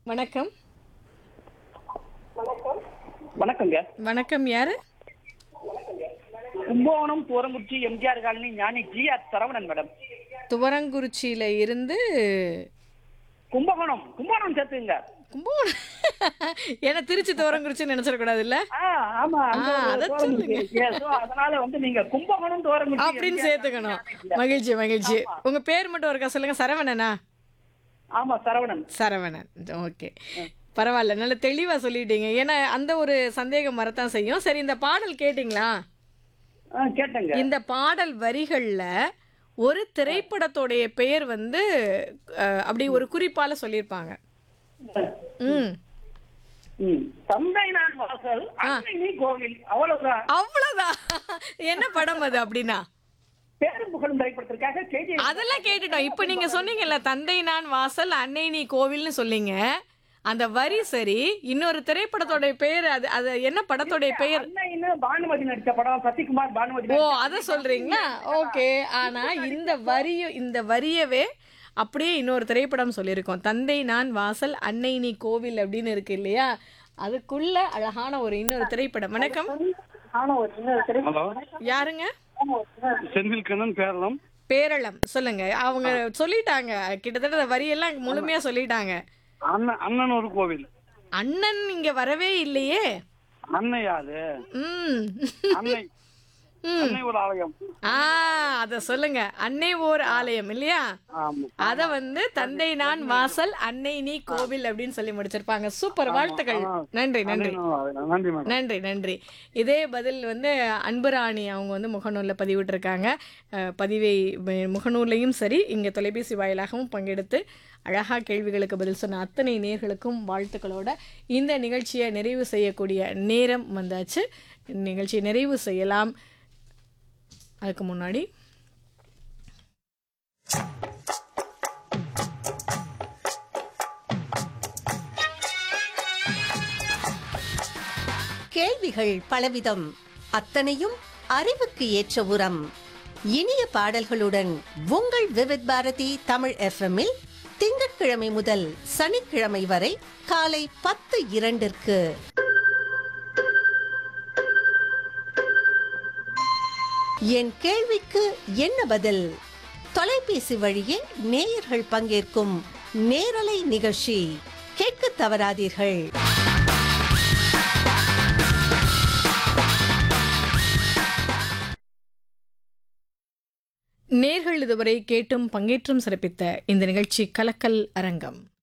வணக்கம் வணக்கங்க வணக்கம் யாரு Kumbakonam Thurangurichi MGR colony Gnani G R Saravanan madam துவரங்குறிச்சியில இருந்து கும்பகோணம் கும்பகோணம் சேர்த்துங்க கும்பகோணம் ஏன்னா திருச்சி துவரங்குறிச்சின்னு நினைச்சிடக்கூடாது இல்ல ஆ, ஆமா அங்க ஆ, ஒரு அத தூரங்குறிச்சி. சொல்லுங்க. Yes, so அதனால வந்து நீங்க கும்பகோணம் தூரங்குறிச்சி அப்படின்னு MGR சேர்த்துக்கணும் காலனி. மகிழ்ச்சி மகிழ்ச்சி உங்க பேர் மட்டும் ஒருக்கா சொல்லுங்க சரவணனா ஆமா சரவணன் சரவணன் ஓகே பரவாயில்ல நல்ல தெளிவா சொல்லிட்டீங்க ஏன்னா அந்த ஒரு சந்தேகம் வரத்தான் செய்யும் சரி இந்த பாடல் கேட்டிங்களா ஆ, கேட்டேங்க இந்த பாடல் வரிகள்ல ஒரு திரைப்படத்தோடைய பெயர் வந்து அஹ், அப்படி ஒரு குறிப்பால சொல்லியிருப்பாங்க ம் ம். தந்தை நான் வாசல் அன்னை நீ கோவில் அவ்வளவுதான் அவ்வளவுதான் என்ன படம் அது அப்படின்னா பேரும் புகழும் திரைப்படத்திற்காக செய்தி அதெல்லாம் கேட்டுட்டோம் இப்போ நீங்க சொன்னீங்கல்ல தந்தை நான் வாசல் அன்னை நீ கோவில்னு சொன்னீங்க அந்த வரி சரி இன்னொரு திரைப்படத்தோட பெயர் அது அது என்ன படத்தோடைய பெயர் அன்னைன்னு பானுமதி நடிச்ச படம் சசிகுமார் பானுமதி ஓ நடிச்ச- அத சொல்றீங்களா ஓகே ஆனா இந்த வரிய இந்த வரியவே அப்படியே இன்னொரு திரைப்படம் சொல்லியிருக்கோம் தந்தை நான் வாசல் அன்னை நீ கோவில் அப்படின்னு இருக்கு இல்லையா அதுக்குள்ள அழகான ஒரு இன்னொரு திரைப்படம் வணக்கம் ஆனா ஒரு சின்ன திரை- ஹலோ யாருங்க செந்தில் கண்ணன் பேரளம் பேரளம் சொல்லுங்க அவங்க சொல்லிட்டாங்க கிட்டத்தட்ட அந்த வரியெல்லாம் முழுமையா சொல்லிட்டாங்க அண்ணன் அண்ணன் ஒரு கோவில் அண்ணன் இங்க வரவே இல்லையே அன்னை யாரு ம் அன்னை அன்னை ஒரு ஆலயம் ஆ அத சொல்லுங்க அன்னை ஓர் ஆலயம் இல்லையா ஆமா அத வந்து தந்தை நான் வாசல் அன்னை நீ கோவில் அப்படின்னு சொல்லி முடிச்சிருப்பாங்க சூப்பர் வாழ்த்துக்கள் நன்றி நன்றி அன்னை நன்றி மேடம் நன்றி நன்றி இதே பதில் வந்து அன்புராணி அவங்க வந்து முகநூலில் பதிவிட்டிருக்காங்க அஹ், பதிவை ம- முகநூல்லையும் சரி இங்கே தொலைபேசி வாயிலாகவும் பங்கெடுத்து அழகாக கேள்விகளுக்கு பதில் சொன்ன அத்தனை நேர்களுக்கும் வாழ்த்துக்களோட இந்த நிகழ்ச்சியை நிறைவு செய்யக்கூடிய நேரம் வந்தாச்சு நிகழ்ச்சியை நிறைவு செய்யலாம் அதுக்கு முன்னாடி கேள்விகள் பலவிதம் அத்தனையும் அறிவுக்கு ஏற்ற உரம் இனிய பாடல்களுடன் உங்கள் விவித் பாரதி தமிழ் எஃப்எம்மில் திங்கட்கிழமை முதல் சனிக்கிழமை வரை காலை பத்து இரண்டிற்கு என் கேள்விக்கு என்ன பதில் தொலைபேசி வழியே நேயர்கள் பங்கேற்கும் நேரலை நிகழ்ச்சி கேட்க தவறாதீர்கள் நேர்கள் இதுவரை கேட்டும் பங்கேற்றும் சிறப்பித்த இந்த நிகழ்ச்சி கலக்கல் அரங்கம்